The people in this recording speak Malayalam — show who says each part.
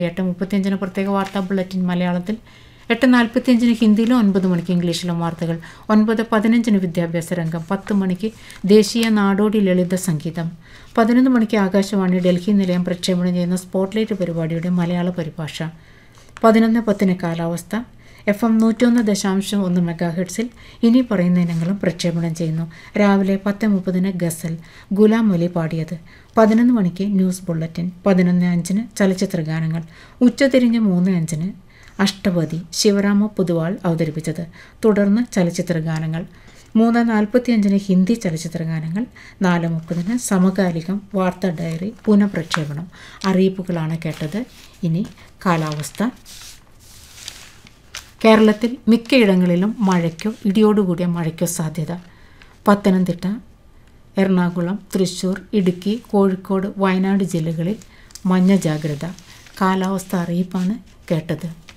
Speaker 1: എട്ട് മുപ്പത്തിയഞ്ചിന് പ്രത്യേക വാർത്താ ബുള്ളറ്റിൻ മലയാളത്തിൽ എട്ട് നാൽപ്പത്തിയഞ്ചിന് ഹിന്ദിയിലും ഒൻപത് മണിക്ക് ഇംഗ്ലീഷിലും വാർത്തകൾ ഒൻപത് പതിനഞ്ചിന് വിദ്യാഭ്യാസ രംഗം പത്ത് മണിക്ക് ദേശീയ നാടോടി ലളിത സംഗീതം പതിനൊന്ന് മണിക്ക് ആകാശവാണി ഡൽഹി നിലയം പ്രക്ഷേപണം ചെയ്യുന്ന സ്പോട്ട്ലൈറ്റ് പരിപാടിയുടെ മലയാള പരിഭാഷ പതിനൊന്ന് പത്തിന് കാലാവസ്ഥ എഫ് എം നൂറ്റൊന്ന് ദശാംശം ഒന്ന് മെഗാ ഹെഡ്സിൽ ഇനി പറയുന്ന ഇനങ്ങളും പ്രക്ഷേപണം ചെയ്യുന്നു രാവിലെ പത്ത് മുപ്പതിന് ഗസൽ ഗുലാം അലി പാടിയത് പതിനൊന്ന് മണിക്ക് ന്യൂസ് ബുള്ളറ്റിൻ പതിനൊന്ന് അഞ്ചിന് ചലച്ചിത്ര ഗാനങ്ങൾ ഉച്ചതിരിഞ്ഞ് മൂന്ന് അഞ്ചിന് അഷ്ടപതി ശിവരാമ പൊതുവാൾ അവതരിപ്പിച്ചത് തുടർന്ന് ചലച്ചിത്ര ഗാനങ്ങൾ മൂന്ന് നാൽപ്പത്തിയഞ്ചിന് ഹിന്ദി ചലച്ചിത്ര ഗാനങ്ങൾ നാല് മുപ്പതിന് സമകാലികം വാർത്താ ഡയറി പുനഃപ്രക്ഷേപണം അറിയിപ്പുകളാണ് കേട്ടത് ഇനി കാലാവസ്ഥ കേരളത്തിൽ മിക്കയിടങ്ങളിലും മഴയ്ക്കോ ഇടിയോടുകൂടിയ മഴയ്ക്കോ സാധ്യത പത്തനംതിട്ട എറണാകുളം തൃശ്ശൂർ ഇടുക്കി കോഴിക്കോട് വയനാട് ജില്ലകളിൽ മഞ്ഞ ജാഗ്രത കാലാവസ്ഥ അറിയിപ്പാണ് കേട്ടത്